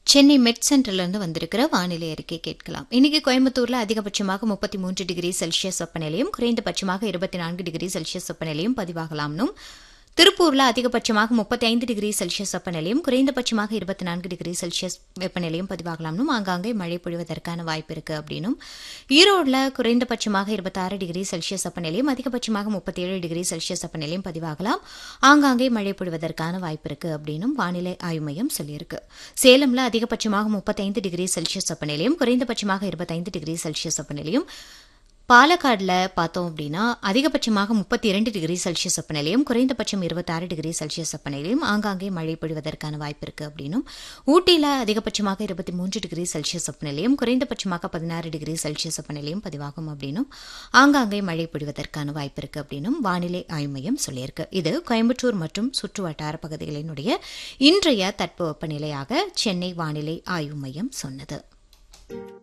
சென்னை மெட் சென்டர்லேருந்து வந்திருக்கிற வானிலை அறிக்கை கேட்கலாம் இன்னைக்கு கோயம்புத்தூர்ல அதிகபட்சமாக முப்பத்தி மூன்று டிகிரி செல்சியஸ் வெப்பநிலையும் குறைந்தபட்சமாக இருபத்தி நான்கு டிகிரி செல்சியஸ் வெப்பநிலையும் பதிவாகலாம்னும் திருப்பூர்ல அதிகபட்சமாக முப்பத்தி ஐந்து டிகிரி செல்சியஸ் வெப்பநிலையும் குறைந்தபட்சமாக இருபத்தி நான்கு டிகிரி செல்சியஸ் வெப்பநிலையும் பதிவாகலாம்னும் ஆங்காங்கே மழை பொழிவதற்கான வாய்ப்பு இருக்கு அப்படின்னும் ஈரோடுல குறைந்தபட்சமாக இருபத்தாறு டிகிரி செல்சியஸ் வெப்பநிலையும் அதிகபட்சமாக முப்பத்தி ஏழு டிகிரி செல்சியஸ் வெப்பநிலையும் பதிவாகலாம் ஆங்காங்கே மழை பொழிவதற்கான வாய்ப்பு இருக்கு அப்படின்னும் வானிலை ஆய்வு மையம் சொல்லியிருக்கு சேலம்ல அதிகபட்சமாக முப்பத்தைந்து டிகிரி செல்சியஸ் வெப்பநிலையும் குறைந்தபட்சமாக இருபத்தைந்து டிகிரி செல்சியஸ் வெப்பநிலையும் பாலக்காடுல பார்த்தோம் அப்படின்னா அதிகபட்சமாக முப்பத்தி இரண்டு டிகிரி செல்சியஸ் வெப்பநிலையும் குறைந்தபட்சம் இருபத்தாறு டிகிரி செல்சியஸ் வெப்பநிலையும் ஆங்காங்கே மழை பொழிவதற்கான வாய்ப்பு இருக்கு அப்படின்னும் ஊட்டியில் அதிகபட்சமாக இருபத்தி மூன்று டிகிரி செல்சியஸ் வெப்பநிலையும் குறைந்தபட்சமாக பதினாறு டிகிரி செல்சியஸ் வெப்பநிலையும் பதிவாகும் அப்படின்னும் ஆங்காங்கே மழை பொழிவதற்கான வாய்ப்பு இருக்கு அப்படின்னும் வானிலை ஆய்வு மையம் சொல்லியிருக்கு இது கோயம்புத்தூர் மற்றும் சுற்று வட்டார பகுதிகளினுடைய இன்றைய தட்பவெப்பநிலையாக சென்னை வானிலை ஆய்வு மையம் சொன்னது